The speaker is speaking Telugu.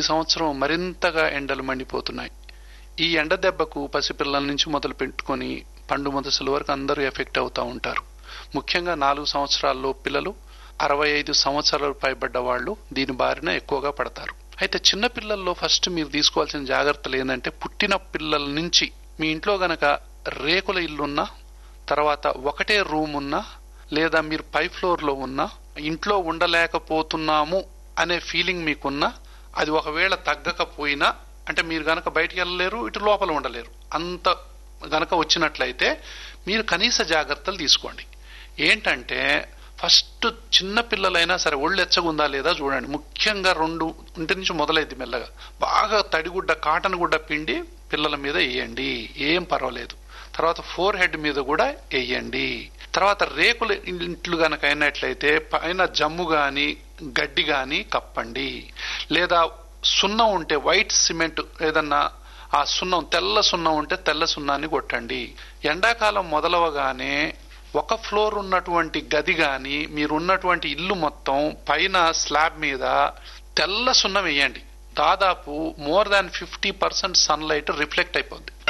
సంవత్సరం మరింతగా ఎండలు మండిపోతున్నాయి ఈ ఎండ దెబ్బకు పసిపిల్లల నుంచి మొదలు పెట్టుకొని పండు ముదసల వరకు అందరూ ఎఫెక్ట్ అవుతూ ఉంటారు ముఖ్యంగా నాలుగు సంవత్సరాల్లో పిల్లలు అరవై ఐదు సంవత్సరాలు పైబడ్డ వాళ్ళు దీని బారిన ఎక్కువగా పడతారు అయితే చిన్న పిల్లల్లో ఫస్ట్ మీరు తీసుకోవాల్సిన జాగ్రత్తలు ఏంటంటే పుట్టిన పిల్లల నుంచి మీ ఇంట్లో గనక రేకుల ఇల్లున్నా తర్వాత ఒకటే రూమ్ ఉన్నా లేదా మీరు పై ఫ్లోర్లో ఉన్నా ఇంట్లో ఉండలేకపోతున్నాము అనే ఫీలింగ్ మీకున్నా అది ఒకవేళ తగ్గకపోయినా అంటే మీరు గనక బయటికి వెళ్ళలేరు ఇటు లోపల ఉండలేరు అంత గనక వచ్చినట్లయితే మీరు కనీస జాగ్రత్తలు తీసుకోండి ఏంటంటే ఫస్ట్ చిన్న పిల్లలైనా సరే ఒళ్ళు ఎచ్చగుందా లేదా చూడండి ముఖ్యంగా రెండు ఇంటి నుంచి మొదలైంది మెల్లగా బాగా తడిగుడ్డ కాటన్ గుడ్డ పిండి పిల్లల మీద వేయండి ఏం పర్వాలేదు తర్వాత ఫోర్ హెడ్ మీద కూడా వేయండి తర్వాత రేకుల ఇంట్లు గనక అయినట్లయితే పైన జమ్ము గాని గడ్డి గాని కప్పండి లేదా సున్నం ఉంటే వైట్ సిమెంట్ ఏదన్నా ఆ సున్నం తెల్ల సున్నం ఉంటే తెల్ల సున్నాన్ని కొట్టండి ఎండాకాలం మొదలవగానే ఒక ఫ్లోర్ ఉన్నటువంటి గది గాని మీరున్నటువంటి ఇల్లు మొత్తం పైన స్లాబ్ మీద తెల్ల సున్నం వేయండి దాదాపు more than fifty percent sunlight reflect అయిపోద్ది